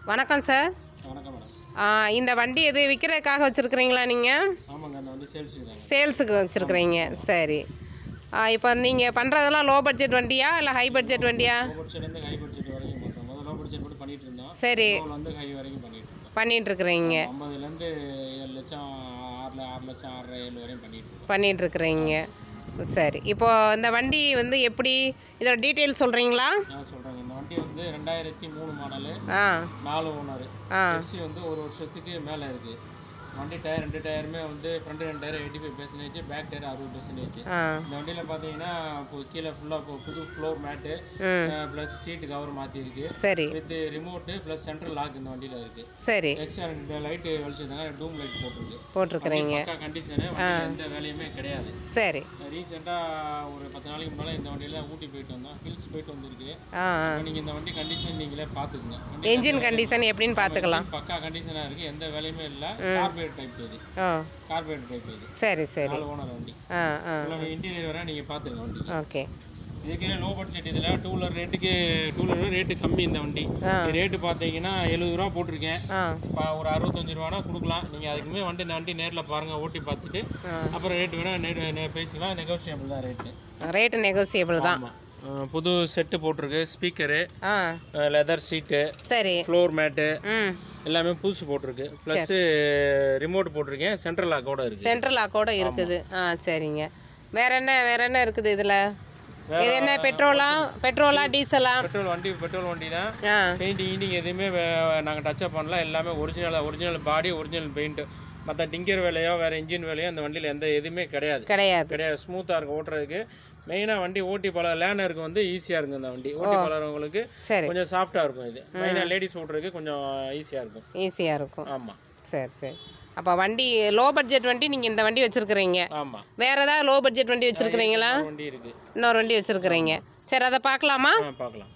வணக்கம் சார் வணக்கம் மேடம் ஆ, இந்த வண்டி எது விற்கிறதுக்காக வச்சுருக்கிறீங்களா நீங்கள் ஆமாங்க அந்த வந்து சேல்ஸ் இருக்காங்க சேல்ஸுக்கு வச்சுருக்கிறீங்க சரி இப்போ நீங்கள் பண்ணுறதெல்லாம் லோ பட்ஜெட் வண்டியா இல்லை ஹை பட்ஜெட் வண்டியா லோ பட்ஜெட்லேருந்து ஹை பட்ஜெட் வரைக்கும் பண்ணுறோம் முதல்ல லோ பட்ஜெட் மட்டும் பண்ணிட்டு இருந்தோம் சரி இப்போ வந்து ஹை வரைக்கும் பண்ணிட்டு இருக்கோம் பண்ணிகிட்ருக்குறீங்க ஐம்பதுலேருந்து ஏழு லட்சம் ஆறு ஆறு லட்சம் ஆறரை ஏழு வரையும் பண்ணிட்டு இருக்கோம் பண்ணிகிட்ருக்குறீங்க சரி இப்போ இந்த வண்டி வந்து எப்படி இதோட டீட்டெயில் சொல்கிறீங்களா நான் சொல்கிறேங்க இந்த வண்டி வந்து ரெண்டாயிரத்தி மூணு மாடலு ஆ நாலு ஓனர் ஆ எஃப்சி வந்து ஒரு வருஷத்துக்கு மேலே இருக்குது வண்டி டயர் ரெண்டு டயருமே வந்து ஃப்ரண்ட் ரெண்டு tyre eighty five percentage back tyre அறுபது பர்சன்டேஜ் ஆ இந்த வண்டியில் பார்த்தீங்கன்னா இப்போ கீழே ஃபுல்லாக புது ஃப்ளோர் மேட்டு ம் ப்ளஸ் சீட்டு கவர் மாற்றிருக்கு சரி with remote plus central lock இந்த வண்டியில் இருக்குது சரி எக்ஸ்ட்ரா ரெண்டு லைட்டு வலிச்சிருந்தாங்க டூம் லைட் போட்டிருக்கு போட்டிருக்கிறீங்க பக்கா கண்டிஷனு வண்டியில் எந்த வேலையுமே கிடையாது சரி ரீசெண்டாக ஒரு பத்து நாளைக்கு முன்னால் இந்த வண்டியில் ஊட்டி போயிட்டு வந்தோம் ஹில்ஸ் போயிட்டு வந்திருக்கு ஆ ஆ நீங்கள் இந்த வண்டி கண்டிஷன் நீங்களே பார்த்துக்குங்க வண்டி என்ஜின் கண்டிஷன் எப்படின்னு பார்த்துக்கலாம் பக்கா கண்டிஷனாக இருக்குது எந்த வேலையுமே இல்லை கார்பரேட் டைப் இது ஆ கார்பரேட் டைப் இது சரி சரி நாலு ஓனர் வண்டி ஆ ஆ இன்டீரியர் வரை நீங்கள் பார்த்துருங்க வண்டி ஓகே இதுக்கே லோ பட்ஜெட் இதில் டூ வீலர் ரேட்டுக்கு டூ வீலர் ரேட்டு கம்மி இந்த வண்டி ஆ. ரேட்டு பார்த்தீங்கன்னா எழுபது ரூபா போட்டிருக்கேன் ஆ பா- ஒரு அறுபத்தஞ்சு ரூபானா கொடுக்கலாம் நீங்கள் அதுக்குமே வண்டி இந்த வண்டி நேரில் பாருங்கள் ஓட்டி பார்த்துட்டு ஆ. அப்புறம் ரேட் வேணால் நே நே- பேசிக்கலாம் நெகோஷியபிள் தான் ரேட்டு ரேட்டு நெகோசியபிள் தான் ஆமாம் புது செட்டு போட்டிருக்கு ஸ்பீக்கரு ஆ லெதர் சீட்டு சரி ஃப்ளோர் மேட்டு ம் எல்லாமே புதுசு போட்டிருக்கு ப்ளஸ்ஸு ரிமோட் போட்டிருக்கேன் சென்ட்ரல் லாக்கோட இருக்குது சென்ட்ரல் லாக்கோட இருக்குது ஆ சரிங்க வேற என்ன வேற என்ன இருக்குது இதில் இது என்ன பெட்ரோலா பெட்ரோலா டீசலா பெட்ரோல் வண்டி பெட்ரோல் வண்டி தான் ஆ பெயிண்டிங் கீண்டிங் எதுவுமே நாங்கள் டச்சப் பண்ணல எல்லாமே ஒரிஜினலாக ஒரிஜினல் பாடி ஒரிஜினல் பெயிண்ட் மற்ற டிங்கர் வேலையோ வேறு இன்ஜின் வேலையோ அந்த வண்டியில் எந்த எதுவுமே கிடையாது கிடையாது கிடையாது ஸ்மூத்தாக இருக்கும் ஓட்டுறதுக்கு மெயினாக வண்டி ஓட்டி பழ லேனருக்கு வந்து ஈஸியாக இருக்கும் இந்த வண்டி ஓட்டி பழகிறவங்களுக்கு சரி கொஞ்சம் சாஃப்டாக இருக்கும் இது மெயினாக லேடிஸ் ஓட்டுறதுக்கு கொஞ்சம் ஈஸியாக இருக்கும் ஈஸியாக இருக்கும் ஆமாம் சரி சரி அப்போ வண்டி லோ பட்ஜெட் வண்டி நீங்கள் இந்த வண்டி வச்சுருக்கிறீங்க ஆமாம் வேற ஏதாவது லோ பட்ஜெட் வண்டி வச்சுருக்கிறீங்களா வண்டி இருக்குது இன்னொரு வண்டி வச்சுருக்கிறீங்க சரி அதை பார்க்கலாமா ஆ பார்க்கலாம்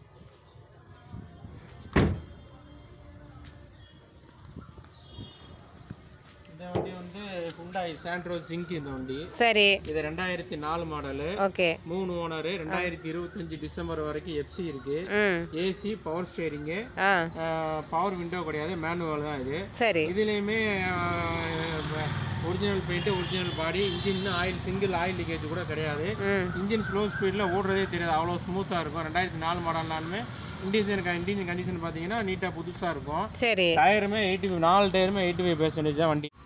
இந்த வண்டி வந்து ஹுண்டாய் சாண்ட்ரோ ஜிங்க் இந்த வண்டி சரி இது ரெண்டாயிரத்தி நாலு மாடலு ஓகே மூணு ஓனரு ரெண்டாயிரத்தி இருபத்தஞ்சு டிசம்பர் வரைக்கும் எஃப்சி இருக்கு ம் ஏசி பவர் ஸ்டேரிங்கு ஆ பவர் விண்டோ கிடையாது மேனுவல் தான் இது சரி இதுலேயுமே original paint original body engine oil single oil leakage கூட கிடையாது ம் இன்ஜின் ஸ்லோ ஸ்பீடில் ஓடுறதே தெரியாது அவ்வளோ ஸ்மூத்தாக இருக்கும் ரெண்டாயிரத்தி நாலு மாடல்னாலுமே இன்டீரியன் இன்டீரியன் கண்டிஷன் பார்த்தீங்கன்னா நீட்டாக புதுசாக இருக்கும் சரி டயருமே எயிட்டி நாலு டயருமே எயிட்டி ஃபைவ் பெர்சன்டேஜ் தான் வண்டி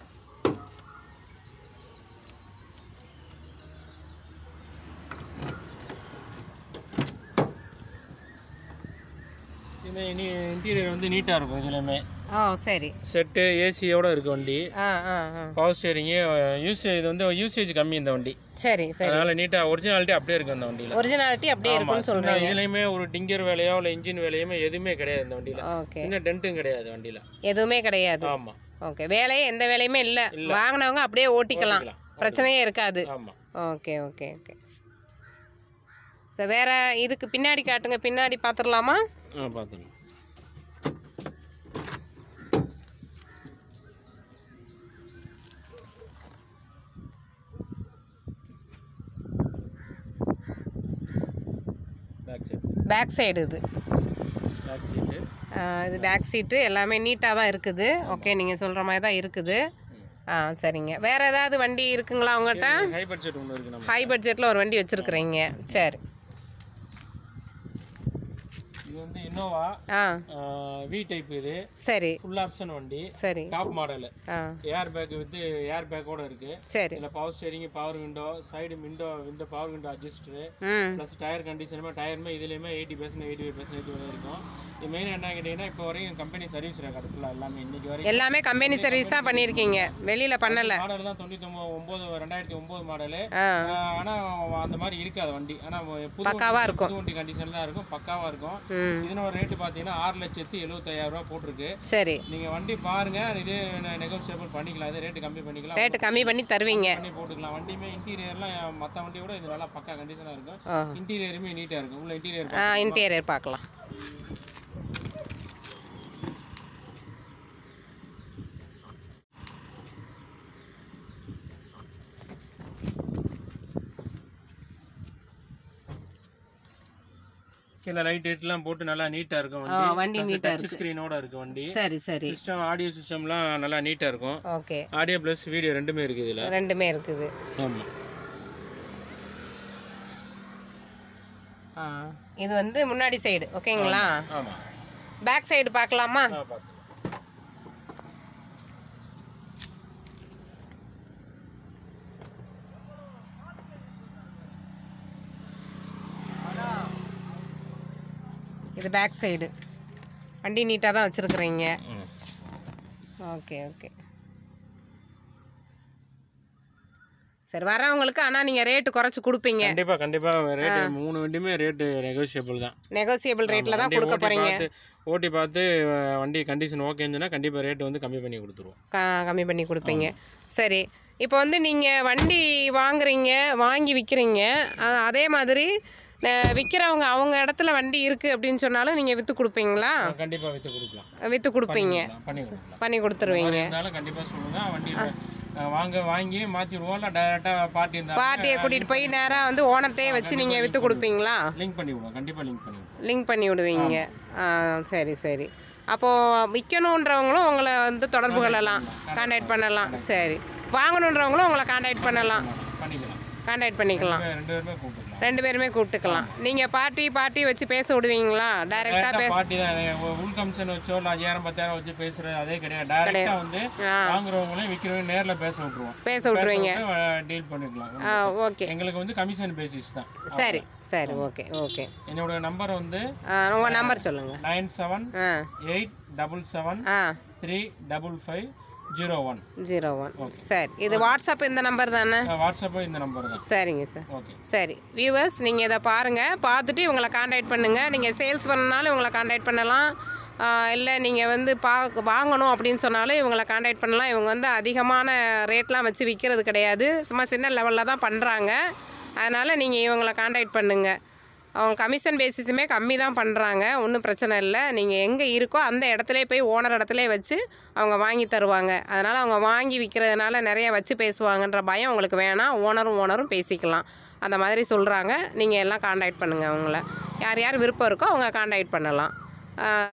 இதுமே இனி இன்டீரியர் வந்து நீட்டாக இருக்கும் இதுலையுமே ஓ சரி செட்டு ஏசியோட இருக்கு வண்டி ஆ ஆ ஆ பவர் ஸ்டேரிங்கு யூசேஜ் இது வந்து யூசேஜ் கம்மி இந்த வண்டி சரி சரி அதனால நீட்டாக ஒரிஜினாலிட்டி அப்படியே இருக்கு இந்த வண்டியில் ஒரிஜினாலிட்டி அப்படியே இருக்கும்னு சொல்கிறேன் இதுலையுமே ஒரு டிங்கர் வேலையோ இல்லை இன்ஜின் வேலையுமே எதுவுமே கிடையாது இந்த வண்டியில் ஓகே சின்ன டென்ட்டும் கிடையாது வண்டியில் எதுவுமே கிடையாது ஆமாம் ஓகே வேலையே எந்த வேலையுமே இல்லை வாங்கினவங்க அப்படியே ஓட்டிக்கலாம் பிரச்சனையே இருக்காது ஆமாம் ஓகே ஓகே ஓகே சார் வேற இதுக்கு பின்னாடி காட்டுங்க பின்னாடி பார்த்துடலாமா ஆ பார்த்துங்க பேக் சைடு பேக் சைடு இது பேக் சீட்டு ஆ, இது பேக் சீட்டு எல்லாமே நீட்டாக தான் இருக்குது ஓகே நீங்கள் சொல்கிற மாதிரி தான் இருக்குது ஆ சரிங்க வேற ஏதாவது வண்டி இருக்குங்களா உங்கள்கிட்ட ஹை பட்ஜெட் ஒன்று இருக்குது நம்ம ஹை பட்ஜெட்டில் ஒரு வண்டி வச்சுருக்குறீங்க சரி இது வந்து இன்னோவா ஆ வி டைப் இது சரி ஃபுல் ஆப்ஷன் வண்டி சரி டாப் மாடலு ஆ ஏர் பேக் வித் ஏர் பேக்கோட இருக்கு சரி இதில் power steering power window side window window power window adjuster ம் ப்ளஸ் டயர் கண்டிஷனுமே டயருமே இதுலேயுமே eighty percent eighty five percentage வரை இருக்கும் இது மெயின் என்ன கேட்டிங்கன்னா இப்போ வரைக்கும் கம்பெனி சர்வீஸ் ரெக்கார்டு ஃபுல்லாக எல்லாமே இன்னைக்கு வரைக்கும் எல்லாமே கம்பெனி சர்வீஸ் தான் பண்ணியிருக்கீங்க வெளியில் பண்ணலை மாடல் தான் தொண்ணூற்றி ஒம்பது ரெண்டாயிரத்தி ஒம்பது மாடலு ஆ ஆனால் அந்த மாதிரி இருக்காது வண்டி ஆனால் புது பக்காவா வண்டி- இருக்கும். புது வண்டி கண்டிஷன் தான் இருக்கும் பக்காவாக இருக்கும் ம் இதனோட ரேட்டு பார்த்தீங்கன்னா ஆறு லட்சத்தி எழுபத்தாயிரம் ரூபா போட்டிருக்கு சரி நீங்கள் வண்டி பாருங்க இதே நெகோசியபிள் பண்ணிக்கலாம் இது ரேட்டு கம்மி பண்ணிக்கலாம் ரேட்டு கம்மி பண்ணி தருவீங்க பண்ணி போட்டுக்கலாம் வண்டியுமே இன்டீரியர்லாம் மற்ற வண்டியை விட இது நல்லா பக்கா கண்டிஷனாக இருக்கும் ஓ இன்டீரியருமே நீட்டாக இருக்கும் உள்ள இன்டீரியர் ஆ இன்டீரியர் பார்க்கலாம் கீழே லைட் லைட்லாம் போட்டு நல்லா நீட்டாக இருக்கும் ஆ, வண்டி வண்டி neat ஆ டச் இருக்கு. ஸ்க்ரீனோட இருக்கு வண்டி சரி சரி சிஸ்டம் ஆடியோ சிஸ்டம்லாம் நல்லா நீட்டாக இருக்கும் ஓகே ஆடியோ ப்ளஸ் வீடியோ ரெண்டுமே இருக்குது இதில் ரெண்டுமே இருக்குது ஆமாம் ஆ இது வந்து முன்னாடி சைடு ஓகேங்களா ஆமாம் பேக் சைடு பார்க்கலாமா ஆ பார்த்து இது பேக் சைடு வண்டி நீட்டாக தான் வச்சுருக்குறீங்க ம் ஓகே ஓகே சரி வரவங்களுக்கு ஆனால் நீங்கள் ரேட்டு குறைச்சி கொடுப்பீங்க கண்டிப்பா கண்டிப்பா ரேட்டு மூணு வண்டியுமே ரேட்டு நெகோசியபிள் தான் நெகோசியபிள் ரேட்டில் தான் வண்டி கொடுக்க ஓட்டி போகிறீங்க பார்த்து ஓட்டி பார்த்து அஹ், வண்டி கண்டிஷன் ஓகேன்னு சொன்னா கண்டிப்பா ரேட் வந்து கம்மி பண்ணி கொடுத்துருவோம் க கம்மி பண்ணி கொடுப்பீங்க சரி இப்போ வந்து நீங்கள் வண்டி வாங்குறீங்க வாங்கி விற்கிறீங்க அதே மாதிரி அஹ், விற்கிறவங்க அவங்க இடத்துல வண்டி இருக்குது அப்படின்னு சொன்னாலும் நீங்கள் விற்று கொடுப்பீங்களா கண்டிப்பா வித்து கொடுக்கலாம் விற்று கொடுப்பீங்க பண்ணி கொடுக்கலாம் பண்ணி கொடுத்துருவீங்க இருந்தாலும் கண்டிப்பா சொல்லுங்க வண்டி அஹ், வாங்க வாங்கி மாத்திடுவோம் இல்லை டைரக்டா பார்ட்டி இருந்தா பார்ட்டியை கூட்டிகிட்டு போய் நேராக வந்து ஓனர்கிட்டே வச்சு நீங்கள் விற்று கொடுப்பீங்களா லிங்க் பண்ணி விடுவோம் கண்டிப்பா லிங்க் பண்ணி விடுவோம் லிங்க் பண்ணி விடுவீங்க ஆ சரி சரி அப்போது விற்கணுன்றவங்களும் உங்களை வந்து தொடர்பு கொள்ளலாம் கான்டாக்ட் பண்ணலாம் சரி வாங்கணுன்றவங்களும் உங்களை கான்டாக்ட் பண்ணலாம் பண்ணிக்கலாம் கான்டாக்ட் பண்ணிக்கலாம் ரெண்டு பேருமே கூப்பிடலாம் ரெண்டு பேருமே கூப்பிட்டுக்கலாம் நீங்கள் பார்ட்டி பார்ட்டி வச்சு பேச விடுவீங்களா டைரெக்டாக பேச பார்ட்டி தான் உள் கமிஷன் வச்சோ இல்லை ஐயாயிரம் பத்தாயிரம் வச்சு பேசுறது அதே கிடையாது டைரக்டா வந்து ஆ வாங்குறவங்களையும் விற்கிறவங்க நேர்ல பேச விட்டுருவோம் பேச விட்ருவீங்க டீல் பண்ணிக்கலாம் ஆ ஓகே எங்களுக்கு வந்து கமிஷன் பேசிஸ் தான் சரி சரி ஓகே ஓகே என்னோட நம்பர் வந்து உங்கள் நம்பர் சொல்லுங்கள் நைன் செவன் ஆ எயிட் டபுள் செவன் ஆ three double five zero one zero one சரி இது வாட்ஸ்அப் இந்த நம்பர் தானே வாட்ஸ்அப்பில் இந்த நம்பர் தான் சரிங்க சார் ஓகே சரி வியூவர்ஸ் நீங்கள் இதை பாருங்கள் பார்த்துட்டு இவங்களை காண்டாக்ட் பண்ணுங்கள் நீங்கள் சேல்ஸ் பண்ணனாலும் இவங்களை காண்டாக்ட் பண்ணலாம் இல்லை நீங்கள் வந்து பா வாங்கணும் அப்படின்னு சொன்னாலும் இவங்களை காண்டாக்ட் பண்ணலாம் இவங்க வந்து அதிகமான ரேட்லாம் வச்சு விற்கிறது கிடையாது சும்மா சின்ன லெவலில் தான் பண்ணுறாங்க அதனால் நீங்கள் இவங்களை காண்டாக்ட் பண்ணுங்கள் அவங்க கமிஷன் பேசிஸுமே கம்மி தான் பண்ணுறாங்க ஒன்றும் பிரச்சனை இல்லை நீங்கள் எங்கே இருக்கோ அந்த இடத்துல போய் ஓனர் இடத்துல வச்சு அவங்க வாங்கி தருவாங்க அதனால் அவங்க வாங்கி விற்கிறதுனால நிறைய வச்சு பேசுவாங்கன்ற பயம் உங்களுக்கு வேணாம் ஓனரும் ஓனரும் பேசிக்கலாம் அந்த மாதிரி சொல்கிறாங்க நீங்கள் எல்லாம் காண்டாக்ட் பண்ணுங்கள் அவங்கள யார் யார் விருப்பம் இருக்கோ அவங்க காண்டாக்ட் பண்ணலாம் ஆஹ்